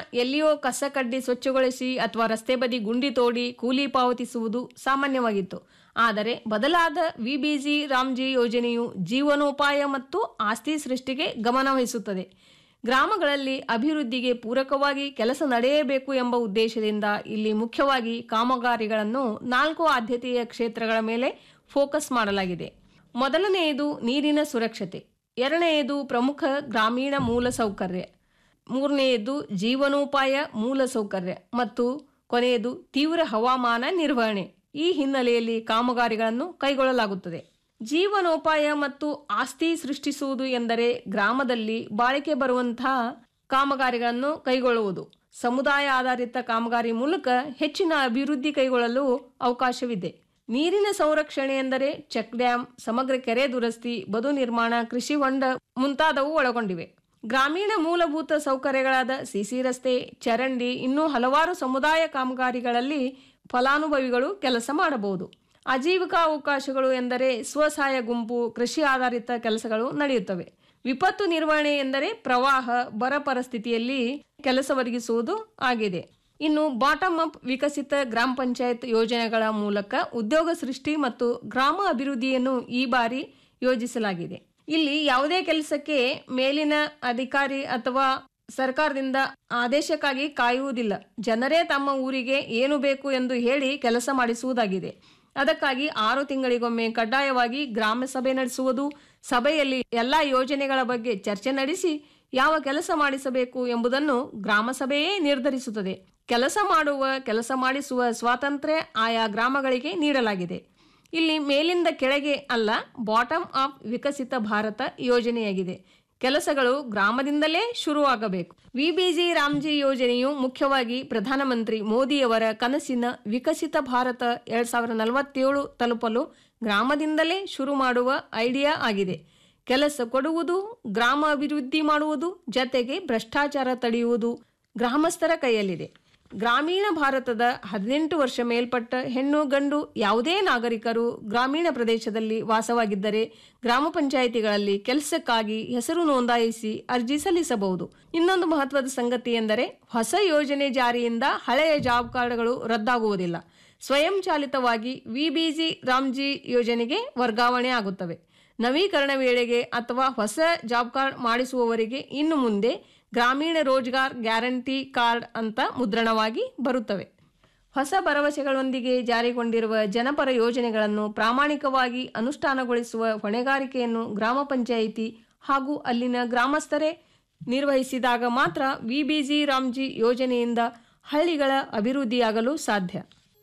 ಎಲ್ಲಿಯೋ ಕಸ ಕಡ್ಡಿ ಸ್ವಚ್ಛಗೊಳಿಸಿ ಅಥವಾ ರಸ್ತೆ ಬದಿ ಗುಂಡಿ ತೋಡಿ ಕೂಲಿ ಪಾವತಿಸುವುದು ಸಾಮಾನ್ಯವಾಗಿತ್ತು ಆದರೆ ಬದಲಾದ ವಿಬಿಜಿ ರಾಮ್ಜಿ ಯೋಜನೆಯು ಜೀವನೋಪಾಯ ಮತ್ತು ಆಸ್ತಿ ಸೃಷ್ಟಿಗೆ ಗಮನ ವಹಿಸುತ್ತದೆ ಗ್ರಾಮಗಳಲ್ಲಿ ಅಭಿವೃದ್ಧಿಗೆ ಪೂರಕವಾಗಿ ಕೆಲಸ ನಡೆಯಬೇಕು ಎಂಬ ಉದ್ದೇಶದಿಂದ ಇಲ್ಲಿ ಮುಖ್ಯವಾಗಿ ಕಾಮಗಾರಿಗಳನ್ನು ನಾಲ್ಕು ಆದ್ಯತೆಯ ಕ್ಷೇತ್ರಗಳ ಮೇಲೆ ಫೋಕಸ್ ಮಾಡಲಾಗಿದೆ ಮೊದಲನೆಯದು ನೀರಿನ ಸುರಕ್ಷತೆ ಎರಡನೆಯದು ಪ್ರಮುಖ ಗ್ರಾಮೀಣ ಮೂಲಸೌಕರ್ಯ ಮೂರನೆಯದು ಜೀವನೋಪಾಯ ಮೂಲಸೌಕರ್ಯ ಮತ್ತು ಕೊನೆಯದು ತೀವ್ರ ಹವಾಮಾನ ನಿರ್ವಹಣೆ ಈ ಹಿನ್ನೆಲೆಯಲ್ಲಿ ಕಾಮಗಾರಿಗಳನ್ನು ಕೈಗೊಳ್ಳಲಾಗುತ್ತದೆ ಜೀವನೋಪಾಯ ಮತ್ತು ಆಸ್ತಿ ಸೃಷ್ಟಿಸುವುದು ಎಂದರೆ ಗ್ರಾಮದಲ್ಲಿ ಬಾಳಿಕೆ ಬರುವಂತಹ ಕಾಮಗಾರಿಗಳನ್ನು ಕೈಗೊಳ್ಳುವುದು ಸಮುದಾಯ ಆಧಾರಿತ ಕಾಮಗಾರಿ ಮೂಲಕ ಹೆಚ್ಚಿನ ಅಭಿವೃದ್ಧಿ ಕೈಗೊಳ್ಳಲು ಅವಕಾಶವಿದೆ ನೀರಿನ ಸಂರಕ್ಷಣೆ ಎಂದರೆ ಚೆಕ್ ಡ್ಯಾಂ ಸಮಗ್ರ ಕೆರೆ ದುರಸ್ತಿ ಬದು ನಿರ್ಮಾಣ ಕೃಷಿ ಹೊಂಡ ಮುಂತಾದವು ಒಳಗೊಂಡಿವೆ ಗ್ರಾಮೀಣ ಮೂಲಭೂತ ಸೌಕರ್ಯಗಳಾದ ಸಿಸಿ ರಸ್ತೆ ಚರಂಡಿ ಇನ್ನೂ ಹಲವಾರು ಸಮುದಾಯ ಕಾಮಗಾರಿಗಳಲ್ಲಿ ಫಲಾನುಭವಿಗಳು ಕೆಲಸ ಮಾಡಬಹುದು ಆಜೀವಿಕಾ ಅವಕಾಶಗಳು ಎಂದರೆ ಸ್ವಸಹಾಯ ಗುಂಪು ಕೃಷಿ ಆಧಾರಿತ ಕೆಲಸಗಳು ನಡೆಯುತ್ತವೆ ವಿಪತ್ತು ನಿರ್ವಹಣೆ ಎಂದರೆ ಪ್ರವಾಹ ಬರ ಪರಿಸ್ಥಿತಿಯಲ್ಲಿ ಕೆಲಸ ಒದಗಿಸುವುದು ಆಗಿದೆ ಇನ್ನು ಬಾಟಮ್ ಅಪ್ ವಿಕಸಿತ ಗ್ರಾಮ ಪಂಚಾಯತ್ ಯೋಜನೆಗಳ ಮೂಲಕ ಉದ್ಯೋಗ ಸೃಷ್ಟಿ ಮತ್ತು ಗ್ರಾಮ ಅಭಿವೃದ್ಧಿಯನ್ನು ಈ ಬಾರಿ ಯೋಜಿಸಲಾಗಿದೆ ಇಲ್ಲಿ ಯಾವುದೇ ಕೆಲಸಕ್ಕೆ ಮೇಲಿನ ಅಧಿಕಾರಿ ಅಥವಾ ಸರ್ಕಾರದಿಂದ ಆದೇಶಕ್ಕಾಗಿ ಕಾಯುವುದಿಲ್ಲ ಜನರೇ ತಮ್ಮ ಊರಿಗೆ ಏನು ಬೇಕು ಎಂದು ಹೇಳಿ ಕೆಲಸ ಮಾಡಿಸುವುದಾಗಿದೆ ಅದಕ್ಕಾಗಿ ಆರು ತಿಂಗಳಿಗೊಮ್ಮೆ ಕಡ್ಡಾಯವಾಗಿ ಗ್ರಾಮ ಸಭೆ ನಡೆಸುವುದು ಸಭೆಯಲ್ಲಿ ಎಲ್ಲ ಯೋಜನೆಗಳ ಬಗ್ಗೆ ಚರ್ಚೆ ನಡೆಸಿ ಯಾವ ಕೆಲಸ ಮಾಡಿಸಬೇಕು ಎಂಬುದನ್ನು ಗ್ರಾಮ ಸಭೆಯೇ ನಿರ್ಧರಿಸುತ್ತದೆ ಕೆಲಸ ಮಾಡುವ ಕೆಲಸ ಮಾಡಿಸುವ ಸ್ವಾತಂತ್ರ್ಯ ಆಯಾ ಗ್ರಾಮಗಳಿಗೆ ನೀಡಲಾಗಿದೆ ಇಲ್ಲಿ ಮೇಲಿಂದ ಕೆಳಗೆ ಅಲ್ಲ ಬಾಟಮ್ ಅಪ್ ವಿಕಸಿತ ಭಾರತ ಯೋಜನೆಯಾಗಿದೆ ಕೆಲಸಗಳು ಗ್ರಾಮದಿಂದಲೇ ಶುರುವಾಗಬೇಕು ವಿಬಿಜಿ ರಾಮ್ಜಿ ಯೋಜನೆಯು ಮುಖ್ಯವಾಗಿ ಪ್ರಧಾನಮಂತ್ರಿ ಮೋದಿಯವರ ಕನಸಿನ ವಿಕಸಿತ ಭಾರತ ಎರಡ್ ಸಾವಿರದ ನಲವತ್ತೇಳು ತಲುಪಲು ಗ್ರಾಮದಿಂದಲೇ ಶುರು ಮಾಡುವ ಐಡಿಯಾ ಆಗಿದೆ ಕೆಲಸ ಕೊಡುವುದು ಗ್ರಾಮ ಅಭಿವೃದ್ಧಿ ಮಾಡುವುದು ಜತೆಗೆ ಭ್ರಷ್ಟಾಚಾರ ತಡೆಯುವುದು ಗ್ರಾಮಸ್ಥರ ಕೈಯಲ್ಲಿದೆ ಗ್ರಾಮೀಣ ಭಾರತದ ಹದಿನೆಂಟು ವರ್ಷ ಮೇಲ್ಪಟ್ಟ ಹೆಣ್ಣು ಗಂಡು ಯಾವುದೇ ನಾಗರಿಕರು ಗ್ರಾಮೀಣ ಪ್ರದೇಶದಲ್ಲಿ ವಾಸವಾಗಿದ್ದರೆ ಗ್ರಾಮ ಪಂಚಾಯಿತಿಗಳಲ್ಲಿ ಕೆಲಸಕ್ಕಾಗಿ ಹೆಸರು ನೋಂದಾಯಿಸಿ ಅರ್ಜಿ ಸಲ್ಲಿಸಬಹುದು ಇನ್ನೊಂದು ಮಹತ್ವದ ಸಂಗತಿ ಎಂದರೆ ಹೊಸ ಯೋಜನೆ ಜಾರಿಯಿಂದ ಹಳೆಯ ಜಾಬ್ ಕಾರ್ಡ್ಗಳು ರದ್ದಾಗುವುದಿಲ್ಲ ಸ್ವಯಂ ಚಾಲಿತವಾಗಿ ವಿಬಿಜಿ ರಾಮ್ಜಿ ಯೋಜನೆಗೆ ವರ್ಗಾವಣೆ ಆಗುತ್ತವೆ ನವೀಕರಣ ವೇಳೆಗೆ ಅಥವಾ ಹೊಸ ಜಾಬ್ ಕಾರ್ಡ್ ಮಾಡಿಸುವವರಿಗೆ ಇನ್ನು ಮುಂದೆ ಗ್ರಾಮೀಣ ರೋಜ್ಗಾರ್ ಗ್ಯಾರಂಟಿ ಕಾರ್ಡ್ ಅಂತ ಮುದ್ರಣವಾಗಿ ಬರುತ್ತವೆ ಹೊಸ ಭರವಸೆಗಳೊಂದಿಗೆ ಜಾರಿಗೊಂಡಿರುವ ಜನಪರ ಯೋಜನೆಗಳನ್ನು ಪ್ರಾಮಾಣಿಕವಾಗಿ ಅನುಷ್ಠಾನಗೊಳಿಸುವ ಹೊಣೆಗಾರಿಕೆಯನ್ನು ಗ್ರಾಮ ಪಂಚಾಯಿತಿ ಹಾಗೂ ಅಲ್ಲಿನ ಗ್ರಾಮಸ್ಥರೇ ನಿರ್ವಹಿಸಿದಾಗ ಮಾತ್ರ ವಿಬಿಜಿ ರಾಮ್ಜಿ ಯೋಜನೆಯಿಂದ ಹಳ್ಳಿಗಳ ಅಭಿವೃದ್ಧಿಯಾಗಲು ಸಾಧ್ಯ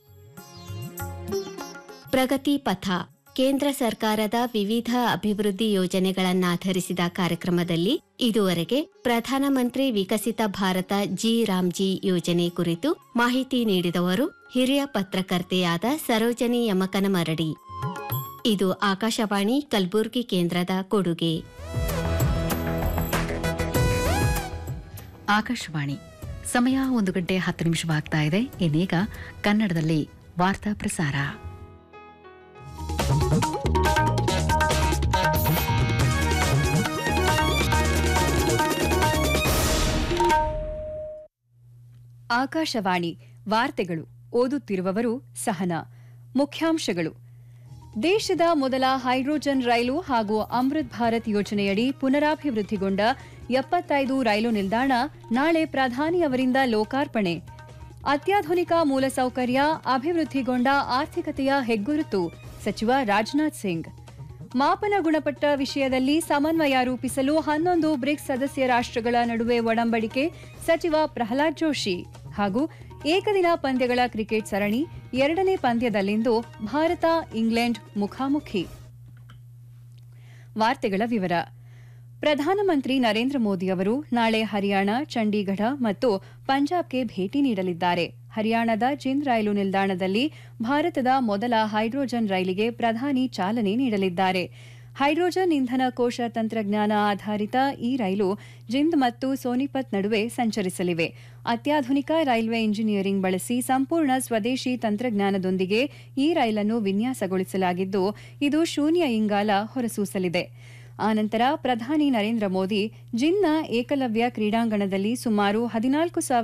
ಪ್ರಗತಿ ಪಥ ಕೇಂದ್ರ ಸರ್ಕಾರದ ವಿವಿಧ ಅಭಿವೃದ್ಧಿ ಯೋಜನೆಗಳನ್ನಾಧರಿಸಿದ ಕಾರ್ಯಕ್ರಮದಲ್ಲಿ ಇದುವರೆಗೆ ಪ್ರಧಾನಮಂತ್ರಿ ವಿಕಸಿತ ಭಾರತ ಜಿ ರಾಮ್ಜಿ ಯೋಜನೆ ಕುರಿತು ಮಾಹಿತಿ ನೀಡಿದವರು ಹಿರಿಯ ಪತ್ರಕರ್ತೆಯಾದ ಸರೋಜನಿ ಯಮಕನಮರಡಿ ಇದು ಆಕಾಶವಾಣಿ ಕಲಬುರಗಿ ಕೇಂದ್ರದ ಕೊಡುಗೆ ಆಕಾಶವಾಣಿ ಸಮಯ ಒಂದು ಗಂಟೆ ಹತ್ತು ನಿಮಿಷವಾಗ್ತಾ ಇದೆ ಇನ್ನೀಗ ಕನ್ನಡದಲ್ಲಿ ವಾರ್ತಾ ಪ್ರಸಾರ ಆಕಾಶವಾಣಿ ವಾರ್ತೆಗಳು ಓದುತ್ತಿರುವವರು ಸಹನಾ ಮುಖ್ಯಾಂಶಗಳು ದೇಶದ ಮೊದಲ ಹೈಡ್ರೋಜನ್ ರೈಲು ಹಾಗೂ ಅಮೃತ್ ಭಾರತ್ ಯೋಜನೆಯಡಿ ಪುನರಾಭಿವೃದ್ಧಿಗೊಂಡ ಎಪ್ಪತ್ತೈದು ರೈಲು ನಿಲ್ದಾಣ ನಾಳೆ ಪ್ರಧಾನಿ ಅವರಿಂದ ಲೋಕಾರ್ಪಣೆ ಅತ್ಯಾಧುನಿಕ ಮೂಲಸೌಕರ್ಯ ಅಭಿವೃದ್ಧಿಗೊಂಡ ಆರ್ಥಿಕತೆಯ ಹೆಗ್ಗುರುತು ಸಚಿವ ರಾಜನಾಥ್ ಸಿಂಗ್ ಮಾಪನ ಗುಣಪಟ್ಟ ವಿಷಯದಲ್ಲಿ ಸಮನ್ವಯ ರೂಪಿಸಲು ಹನ್ನೊಂದು ಬ್ರಿಕ್ಸ್ ಸದಸ್ಯ ರಾಷ್ಟ್ರಗಳ ನಡುವೆ ಒಡಂಬಡಿಕೆ ಸಚಿವ ಪ್ರಹ್ಲಾದ್ ಜೋಶಿ ಹಾಗೂ ಏಕದಿನ ಪಂದ್ಯಗಳ ಕ್ರಿಕೆಟ್ ಸರಣಿ ಎರಡನೇ ಪಂದ್ಯದಲ್ಲಿಂದು ಭಾರತ ಇಂಗ್ಲೆಂಡ್ ಮುಖಾಮುಖಿ ವಾರ್ತೆಗಳ ವಿವರ ಪ್ರಧಾನಮಂತ್ರಿ ನರೇಂದ್ರ ಮೋದಿ ಅವರು ನಾಳೆ ಹರಿಯಾಣ ಚಂಡೀಗಢ ಮತ್ತು ಪಂಜಾಬ್ಗೆ ಭೇಟಿ ನೀಡಲಿದ್ದಾರೆ ಹರಿಯಾಣದ ಜಿಂದ್ ರೈಲು ನಿಲ್ದಾಣದಲ್ಲಿ ಭಾರತದ ಮೊದಲ ಹೈಡ್ರೋಜನ್ ರೈಲಿಗೆ ಪ್ರಧಾನಿ ಚಾಲನೆ ನೀಡಲಿದ್ದಾರೆ ಹೈಡ್ರೋಜನ್ ಇಂಧನ ಕೋಶ ತಂತ್ರಜ್ಞಾನ ಆಧಾರಿತ ಈ ರೈಲು ಜಿಂದ್ ಮತ್ತು ಸೋನಿಪತ್ ನಡುವೆ ಸಂಚರಿಸಲಿವೆ ಅತ್ಯಾಧುನಿಕ ರೈಲ್ವೆ ಇಂಜಿನಿಯರಿಂಗ್ ಬಳಸಿ ಸಂಪೂರ್ಣ ಸ್ವದೇಶಿ ತಂತ್ರಜ್ಞಾನದೊಂದಿಗೆ ಈ ರೈಲನ್ನು ವಿನ್ಯಾಸಗೊಳಿಸಲಾಗಿದ್ದು ಇದು ಶೂನ್ಯ ಇಂಗಾಲ ಹೊರಸೂಸಲಿದೆ ಆನಂತರ ಪ್ರಧಾನಿ ನರೇಂದ್ರ ಮೋದಿ ಜಿನ್ನ ಏಕಲವ್ಯ ಕ್ರೀಡಾಂಗಣದಲ್ಲಿ ಸುಮಾರು ಹದಿನಾಲ್ಕು